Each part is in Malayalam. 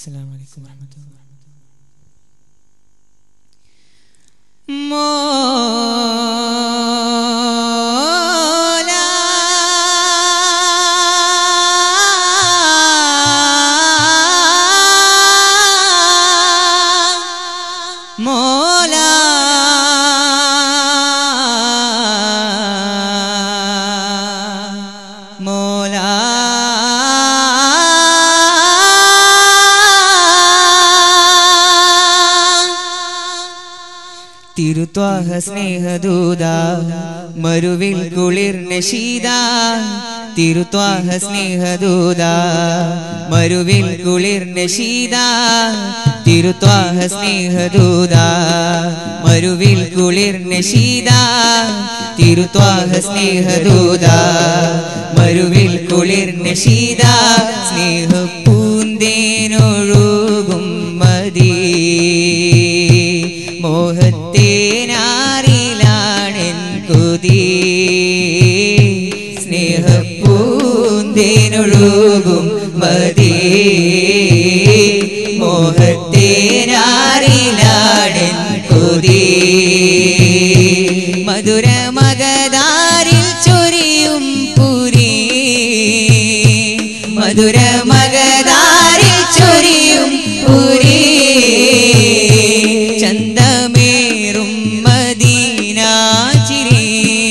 السلام عليكم ورحمة الله مولا مولا തിരുത്വാഹ സ്നേഹദൂത മരുവിൽ കുളിർ നശീത തിരുത്വാഹ സ്നേഹദൂത മരുവിൽ കുളിർ നശീത തിരുത്വാഹ സ്നേഹദൂത മരുവിൽ കുളിർ നശീത തിരുത്വാഹ സ്നേഹദൂത മരുവിൽ കുളിർ നശീത സ്നേഹപ്പൂന്തേനൊഴുകും മതി മോഹത്തേനാറിലാണെൻ കൊതി സ്നേഹപ്പൂന്തേനൊഴുകും മതി മോഹത്തേനാറിലാണെൻ കൊതി മധുര മകതാരിൽ ചൊരിയും പുരി മധുര മകതാരിൽ ചൊരിയും പുരി ചന്തമേറും മദീനാചിരി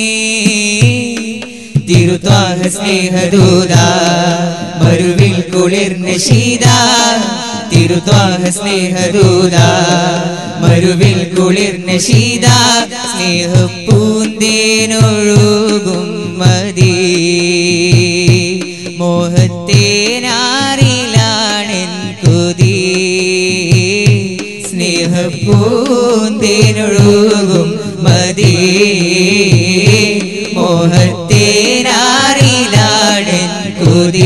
തിരുത്വാഹ സ്നേഹദൂത മരുവിൽ കുളിർ നശീത തിരുത്വാഹ സ്നേഹദൂത മരുവിൽ കുളിർ നശീത സ്നേഹപ്പൂന്തേനൊഴുകും മതി മോഹത്തേനാറിലാണെൻ കൊതി സ്നേഹപ്പൂന്തേനൊഴുകും മതി മോഹത്തേനാറിലാണെൻ കൊതി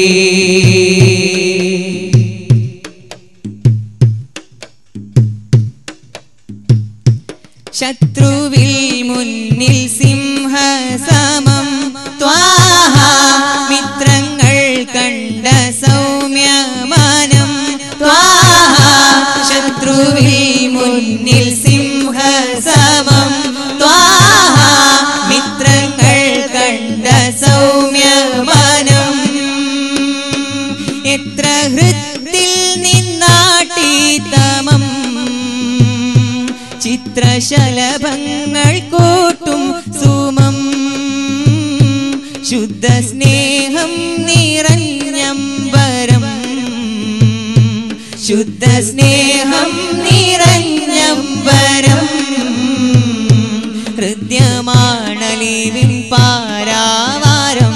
ശത്രുവിൽ മുന്നിൽ സിംഹസമം ത്വാഹ മിത്രങ്ങൾ കണ്ട സൗമ്യമാനം ത്വാഹ ശത്രുവിൽ മുന്നിൽ സിംഹസമം ത്വാഹ മിത്രങ്ങൾ കണ്ട സൗമ്യമാനം എത്ര ഹൃത്തിൽ നിന്നാട്ടി തമം ചിത്രശലഭങ്ങൾ കൂട്ടും സുമം ശുദ്ധ സ്നേഹം നിറഞ്ഞമ്പരം ശുദ്ധ സ്നേഹം നിറഞ്ഞമ്പരം ഹൃദ്യമാണലിവിൻ പാരാവാരം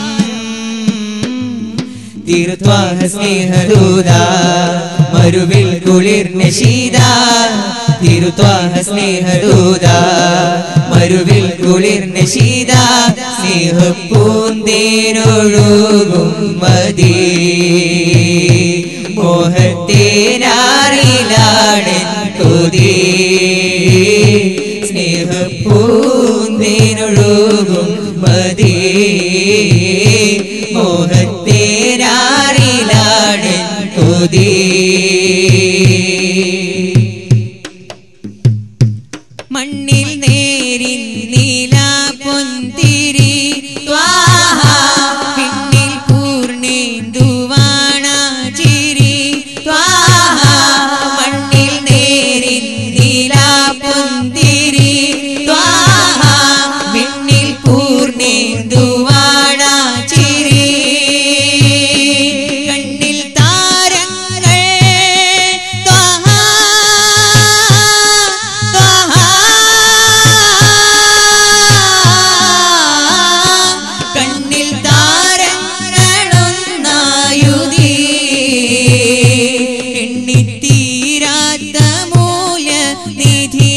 തീർത്വാഹ സ്നേഹദൂത മരുവിൽ കുളിർ നശീത തിരുത്വാഹ സ്നേഹദൂത മരുവിൽ കുളിർ നശീത സ്നേഹപ്പൂന്തേനൊഴുകും മതി മോഹത്തേനാറിലാടൻ കൊതി സ്നേഹപ്പൂന്തേനൊഴുകും മതി മോഹത്തേനാറിലാടൻ കൊതി മണ്ണിൽ നേരിൻ നീല പൊന്തിരി ത്വാഹ പിന്നിൽ പൂർണേന്ദുവാണ ചിരി ത്വാഹ മണ്ണിൽ നേരിൻ നീല പൊന്തിരി ത്വാഹ പിന്നിൽ പൂർണേന്ദുവാണ ചിരി കണ്ണിൽ താരങ്ങൾ ത്വാഹ കണ്ണിൽ താരങ്ങളൊന്നായുതി എണ്ണിത്തീരാത്ത മൂല്യ നിധി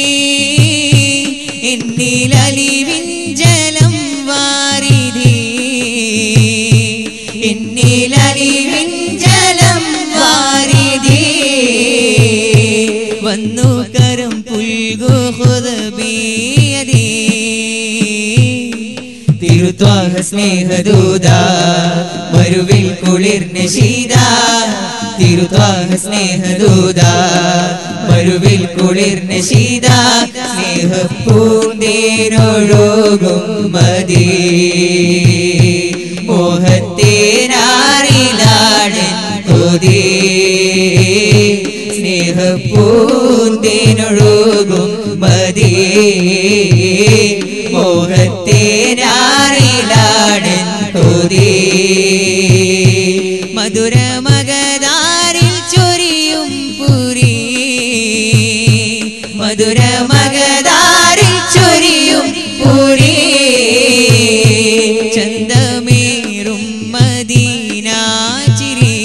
എന്നിലലിവിൻ ജലം വാരിധി എന്നിലലിവിൻ ജലം വാരിധി വന്നു കരം പുൽകു ഹുദബിയതി തിരുത്വാഹ സ്നേഹദൂത മരുവിൽ കുളിർ നശീത തിരുത്വാഹ സ്നേഹദൂത മരുവിൽ കുളിർന്ന ശീത സ്നേഹപ്പൂന്തേനൊഴുകും മതി മോഹത്തേനാറിലാടൻ കൊതി സ്നേഹപ്പൂന്തേനൊഴുകും മതി മോഹത്തേനാറിലാടൻ കൊതി മധുര മകതാരിൽ ചൊരിയും പുരി മധുര മകതാരിൽ ചൊരിയും പുരി ചന്തമേറും മദീനാചിരി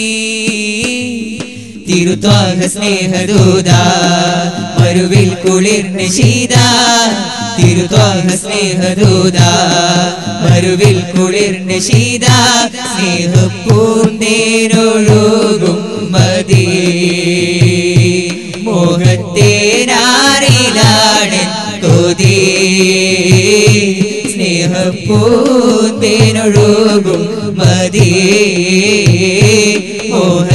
തിരുത്വാഹ സ്നേഹദൂത മരുവിൽ കുളിർന്ന ശീത തിരുത്വാഹ സ്നേഹദൂത മരുവിൽ കുളിർന്ന ശീത സ്നേഹപ്പൂന്തേനൊഴുകും മതി മോഹത്തേനാറിലാടൻ കൊതി സ്നേഹപ്പൂന്തേനൊഴുകും മതി മോഹ